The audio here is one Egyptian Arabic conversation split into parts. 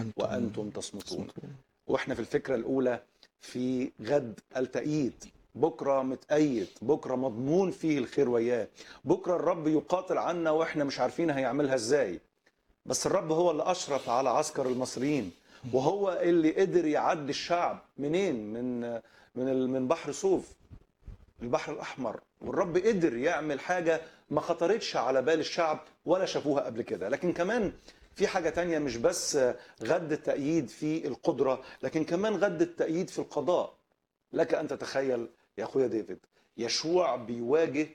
وأنتم وانتم تصمتون تصمتون. واحنا في الفكره الاولى في غد التأييد بكره متأيد بكره مضمون فيه الخير وياه بكره الرب يقاتل عنا واحنا مش عارفين هيعملها ازاي بس الرب هو اللي اشرف على عسكر المصريين وهو اللي قدر يعدي الشعب منين من من ال- من بحر صوف البحر الاحمر والرب قدر يعمل حاجه ما خطرتش على بال الشعب ولا شافوها قبل كده لكن كمان في حاجه تانية مش بس غد التأييد في القدره لكن كمان غد التأييد في القضاء لك ان تتخيل يا اخويا ديفيد يشوع بيواجه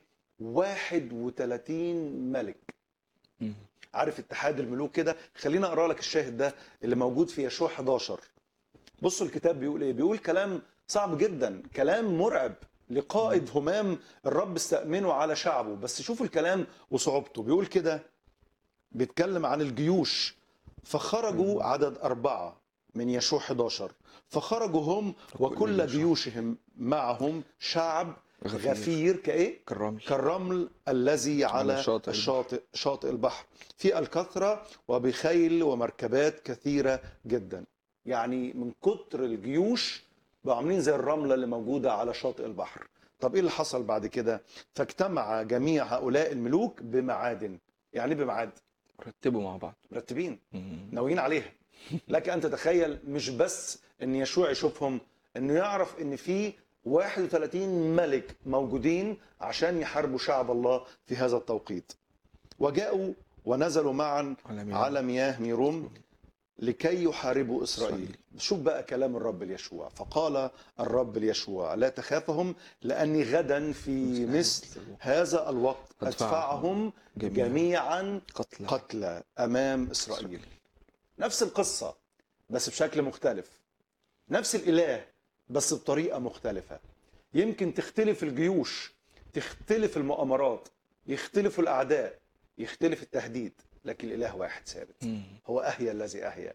31 ملك مم. عارف اتحاد الملوك كده خلينا اقرا لك الشاهد ده اللي موجود في يشوع 11 بصوا الكتاب بيقول ايه بيقول كلام صعب جدا كلام مرعب لقائد همام الرب استأمنه على شعبه بس شوفوا الكلام وصعوبته بيقول كده بيتكلم عن الجيوش فخرجوا عدد أربعة من يشوع 11 فخرجوا هم وكل الجيوش. جيوشهم معهم شعب غفير. غفير كايه كالرمل كالرمل الذي على على شاطئ الشاطئ شاطئ البحر في الكثرة وبخيل ومركبات كثيرة جدا يعني من كتر الجيوش بقوا عاملين زي الرملة اللي موجودة على شاطئ البحر طب ايه اللي حصل بعد كده فاجتمع جميع هؤلاء الملوك بمعادن يعني إيه بمعاد رتبوا مع بعض مرتبين مم. ناويين عليها لك ان تتخيل مش بس ان يشوع يشوفهم انه يعرف ان في 31 ملك موجودين عشان يحاربوا شعب الله في هذا التوقيت وجاءوا ونزلوا معا على مياه. على مياه ميروم لكي يحاربوا إسرائيل إسرائيل. شوف بقى كلام الرب ليشوع فقال الرب ليشوع لا تخافهم لأني غدا في مثل هذا الوقت أدفعهم جميعاً. جميعا قتلى قتلى امام اسرائيل نفس القصه بس بشكل مختلف نفس الاله بس بطريقه مختلفه يمكن تختلف الجيوش تختلف المؤامرات يختلف الاعداء يختلف التهديد لكن الاله واحد ثابت مم. هو احيا الذي احيا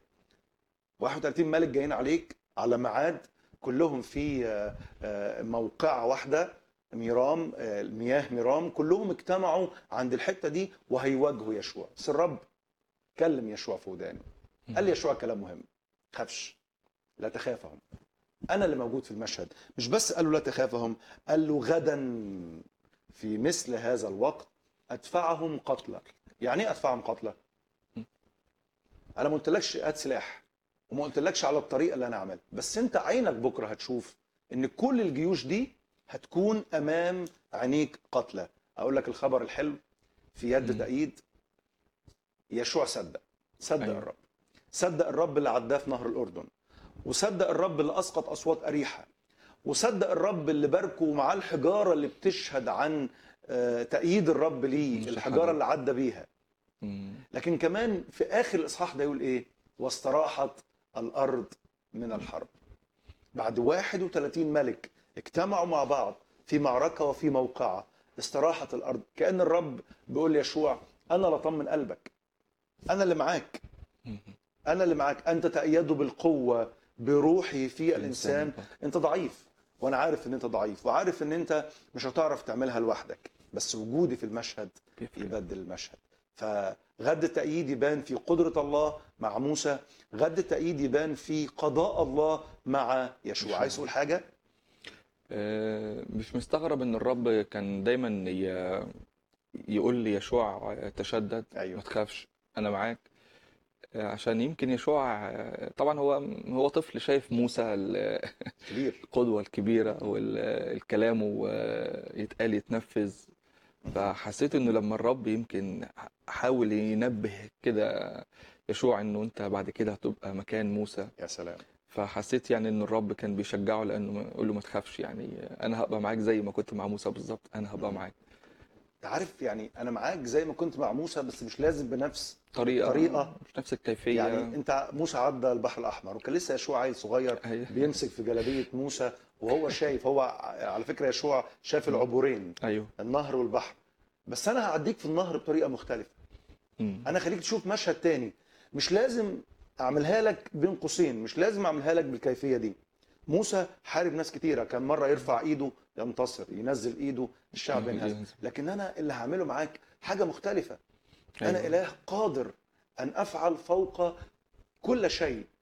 31 ملك جايين عليك على ميعاد كلهم في آه، آه، موقعة واحدة ميرام آه، المياه ميرام كلهم اجتمعوا عند الحتة دي وهيواجهوا يشوع بس الرب كلم يشوع في ودانه قال لي يشوع كلام مهم خافش لا تخافهم انا اللي موجود في المشهد مش بس قال له لا تخافهم قال له غدا في مثل هذا الوقت ادفعهم قتلى يعني ايه ادفعهم قتلى انا ما قلتلكش هات سلاح وما قلتلكش على الطريقه اللي انا اعملها بس انت عينك بكره هتشوف ان كل الجيوش دي هتكون امام عينيك قتلى اقول لك الخبر الحلو في يد مم. تأييد يشوع صدق صدق أيوة. أيوة. الرب صدق الرب اللي عداه في نهر الاردن وصدق الرب اللي اسقط اصوات اريحه وصدق الرب اللي باركه معاه الحجاره اللي بتشهد عن آه، تأييد الرب ليه مش الحجاره حاجة. اللي عدى بيها مم. لكن كمان في اخر الاصحاح ده يقول ايه واستراحت الارض من الحرب بعد 31 ملك اجتمعوا مع بعض في معركه وفي موقعه استراحت الارض كان الرب بيقول ليشوع انا اللي اطمن قلبك انا اللي معاك مم. انا اللي معاك انت تأيد بالقوه بروحي في الانسان انت ضعيف وانا عارف ان انت ضعيف وعارف ان انت مش هتعرف تعملها لوحدك بس وجودي في المشهد بيفرق. يبدل المشهد فغد التأييد يبان في قدرة الله مع موسى غد التأييد يبان في قضاء الله مع يشوع يشوع. عايز تقول حاجة؟ آه، مش مستغرب ان الرب كان دايما ي- يقول لي يشوع تشدد أيوه. ما تخافش انا معاك آه، عشان يمكن يشوع آه، طبعا هو هو طفل شايف موسى ال- كبير القدوة الكبيرة والكلام يتقال يتنفذ فحسيت انه لما الرب يمكن حاول ينبه كده يشوع انه انت بعد كده هتبقى مكان موسى يا سلام فحسيت يعني ان الرب كان بيشجعه لانه يقول له ما تخافش يعني انا هبقى معاك زي ما كنت مع موسى بالظبط انا هبقى معاك انت عارف يعني انا معاك زي ما كنت مع موسى بس مش لازم بنفس طريقة طريقة. مش نفس الكيفية يعني انت موسى عدى البحر الاحمر وكان لسه يشوع عيل صغير أيوة. بيمسك في جلابيه موسى وهو شايف هو على فكره يشوع شاف العبورين ايوه النهر والبحر بس انا هعديك في النهر بطريقه مختلفه مم. انا خليك تشوف مشهد تاني مش لازم اعملها لك بين قوسين مش لازم اعملها لك بالكيفيه دي موسى حارب ناس كتيره كان مره يرفع ايده ينتصر ينزل ايده الشعب مم. ينهزم ينزل. لكن انا اللي هعمله معاك حاجه مختلفه انا أيوة. اله قادر ان افعل فوق كل شيء